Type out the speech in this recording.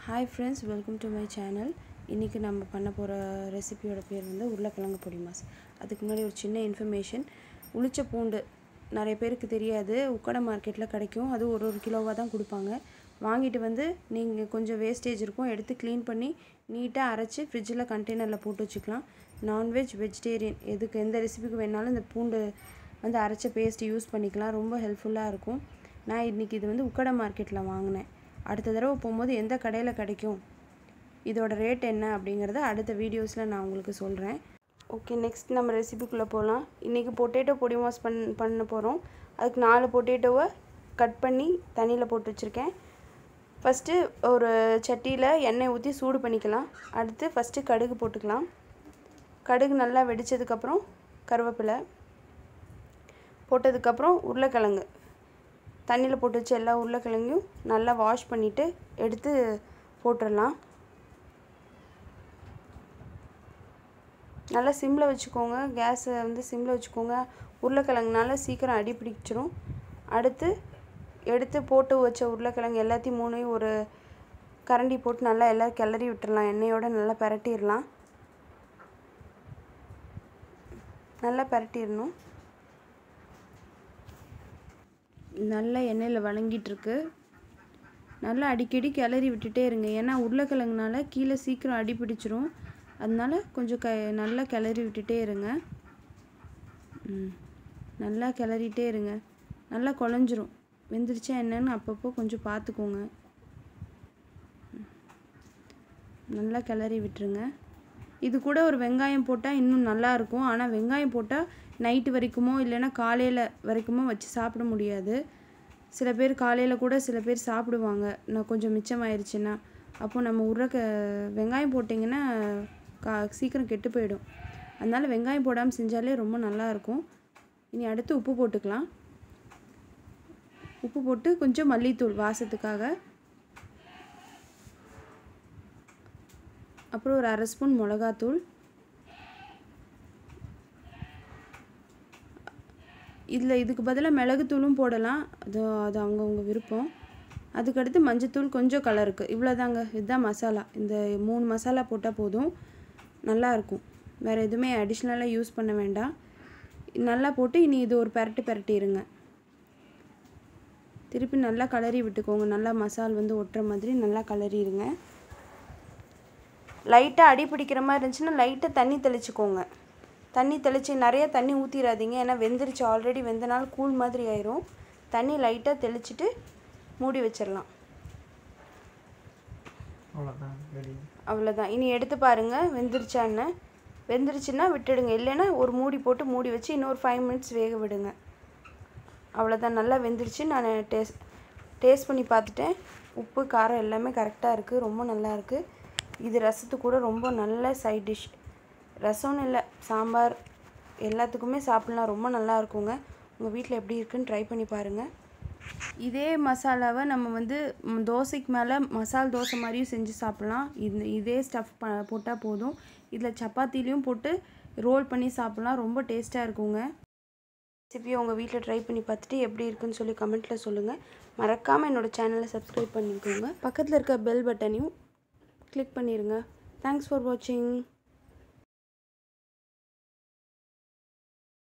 hi friends welcome to my channel இன்றைக்கி நம்ம பண்ண போகிற ரெசிபியோட பேர் வந்து உருளைக்கிழங்கு பொடி மாஸ் அதுக்கு முன்னாடி ஒரு சின்ன இன்ஃபர்மேஷன் உளிச்ச பூண்டு நிறைய பேருக்கு தெரியாது உக்கடை மார்க்கெட்டில் கிடைக்கும் அது ஒரு ஒரு கிலோவாக தான் கொடுப்பாங்க வாங்கிட்டு வந்து நீங்கள் கொஞ்சம் வேஸ்டேஜ் இருக்கும் எடுத்து க்ளீன் பண்ணி நீட்டாக அரைச்சி ஃப்ரிட்ஜில் கண்டெய்னரில் போட்டு வச்சுக்கலாம் நான்வெஜ் வெஜிடேரியன் எதுக்கு எந்த ரெசிபிக்கு வேணாலும் இந்த பூண்டு வந்து அரைச்ச பேஸ்ட் யூஸ் பண்ணிக்கலாம் ரொம்ப ஹெல்ப்ஃபுல்லாக இருக்கும் நான் இன்றைக்கி இது வந்து உக்கடை மார்க்கெட்டில் வாங்கினேன் அடுத்த தடவை போகும்போது எந்த கடையில் கிடைக்கும் இதோட ரேட் என்ன அப்படிங்கிறத அடுத்த வீடியோஸில் நான் உங்களுக்கு சொல்கிறேன் ஓகே நெக்ஸ்ட் நம்ம ரெசிபிக்குள்ளே போகலாம் இன்றைக்கி பொட்டேட்டோ பொடி மாஸ் பண் பண்ண போகிறோம் அதுக்கு நாலு பொட்டேட்டோவை கட் பண்ணி தண்ணியில் போட்டு வச்சுருக்கேன் ஃபஸ்ட்டு ஒரு சட்டியில் எண்ணெய் ஊற்றி சூடு பண்ணிக்கலாம் அடுத்து ஃபஸ்ட்டு கடுகு போட்டுக்கலாம் கடுகு நல்லா வெடித்ததுக்கப்புறம் கருவேப்பிலை போட்டதுக்கப்புறம் உருளைக்கிழங்கு தண்ணியில் போட்டு வச்சு எல்லா உருளைக்கிழங்கையும் நல்லா வாஷ் பண்ணிவிட்டு எடுத்து போட்டுடலாம் நல்லா சிம்மில் வச்சுக்கோங்க கேஸை வந்து சிம்மில் வச்சுக்கோங்க உருளைக்கிழங்குனால சீக்கிரம் அடி பிடிச்சிரும் அடுத்து எடுத்து போட்டு வச்ச உருளைக்கிழங்கு எல்லாத்தையும் மூணையும் ஒரு கரண்டி போட்டு நல்லா எல்லாம் கிளறி விட்டுடலாம் எண்ணெயோடு நல்லா பரட்டிடலாம் நல்லா பரட்டிடணும் நல்லா எண்ணெயில் வழங்கிட்டுருக்கு நல்லா அடிக்கடி கிளறி விட்டுட்டே இருங்க ஏன்னா உருளைக்கிழங்குனால கீழே சீக்கிரம் அடி பிடிச்சிரும் அதனால கொஞ்சம் க நல்லா கிளறி விட்டுட்டே இருங்க ம் நல்லா கிளறிட்டே இருங்க நல்லா குழஞ்சிரும் வெந்துருச்சா என்னன்னு அப்பப்போ கொஞ்சம் பார்த்துக்கோங்க நல்லா கிளறி விட்டுருங்க இது கூட ஒரு வெங்காயம் போட்டால் இன்னும் நல்லாயிருக்கும் ஆனால் வெங்காயம் போட்டால் நைட்டு வரைக்குமோ இல்லைன்னா காலையில் வரைக்குமோ வச்சு சாப்பிட முடியாது சில பேர் காலையில் கூட சில பேர் சாப்பிடுவாங்க நான் கொஞ்சம் மிச்சமாயிருச்சுன்னா அப்போது நம்ம உருளைக்க வெங்காயம் போட்டிங்கன்னா கா சீக்கிரம் கெட்டு போயிடும் அதனால் வெங்காயம் போடாமல் செஞ்சாலே ரொம்ப நல்லாயிருக்கும் இனி அடுத்து உப்பு போட்டுக்கலாம் உப்பு போட்டு கொஞ்சம் மல்லித்தூள் வாசத்துக்காக அப்புறம் ஒரு அரை ஸ்பூன் மிளகாத்தூள் இதில் இதுக்கு பதிலாக மிளகுத்தூளும் போடலாம் அது அது அவங்கவுங்க விருப்பம் அதுக்கடுத்து மஞ்சத்தூள் கொஞ்சம் கலருக்கு இவ்வளோதாங்க இதுதான் மசாலா இந்த மூணு மசாலா போட்டால் போதும் நல்லாயிருக்கும் வேறு எதுவுமே அடிஷ்னலாக யூஸ் பண்ண வேண்டாம் நல்லா போட்டு இனி இது ஒரு பெரட்டு பெரட்டிடுங்க திருப்பி நல்லா கலரி விட்டுக்கோங்க நல்லா மசால் வந்து ஒட்டுற மாதிரி நல்லா கலரிடுங்க லைட்டாக அடி பிடிக்கிற மாதிரி இருந்துச்சுன்னா லைட்டாக தண்ணி தெளிச்சுக்கோங்க தண்ணி தெளித்து நிறைய தண்ணி ஊற்றிடாதீங்க ஏன்னா வெந்துருச்சு ஆல்ரெடி வெந்தனால கூழ் மாதிரி ஆயிரும் தண்ணி லைட்டாக தெளிச்சுட்டு மூடி வச்சிடலாம் அவ்வளோதான் ரெடி அவ்வளோதான் இனி எடுத்து பாருங்கள் வெந்துருச்சான்னு வெந்துருச்சுன்னா விட்டுடுங்க இல்லைன்னா ஒரு மூடி போட்டு மூடி வச்சு இன்னொரு ஃபைவ் மினிட்ஸ் வேக விடுங்க அவ்வளோதான் நல்லா வெந்துருச்சு நான் டேஸ்ட் டேஸ்ட் பண்ணி பார்த்துட்டேன் உப்பு காரம் எல்லாமே கரெக்டாக இருக்குது ரொம்ப நல்லா இருக்குது இது ரசத்துக்கு கூட ரொம்ப நல்ல சைட் டிஷ் ரசம்னு இல்லை சாம்பார் எல்லாத்துக்குமே சாப்பிட்லாம் ரொம்ப நல்லா இருக்குங்க உங்கள் வீட்டில் எப்படி இருக்குன்னு ட்ரை பண்ணி பாருங்கள் இதே மசாலாவை நம்ம வந்து ம், தோசைக்கு மேலே மசால் தோசை மாதிரியும் செஞ்சு சாப்பிட்லாம் இது இதே ஸ்டஃப் ப போட்டால் போதும் இதில் சப்பாத்திலையும் போட்டு ரோல் பண்ணி சாப்பிட்லாம் ரொம்ப டேஸ்ட்டாக இருக்குங்க ரெசிபியை உங்கள் வீட்டில் ட்ரை பண்ணி பார்த்துட்டு எப்படி இருக்குன்னு சொல்லி கமெண்ட்டில் சொல்லுங்கள் மறக்காமல் என்னோடய சேனலை சப்ஸ்கிரைப் பண்ணிக்கோங்க பக்கத்தில் இருக்க பெல் பட்டனையும் கிளிக் பண்ணிடுங்க தேங்க்ஸ் ஃபார் வாட்சிங்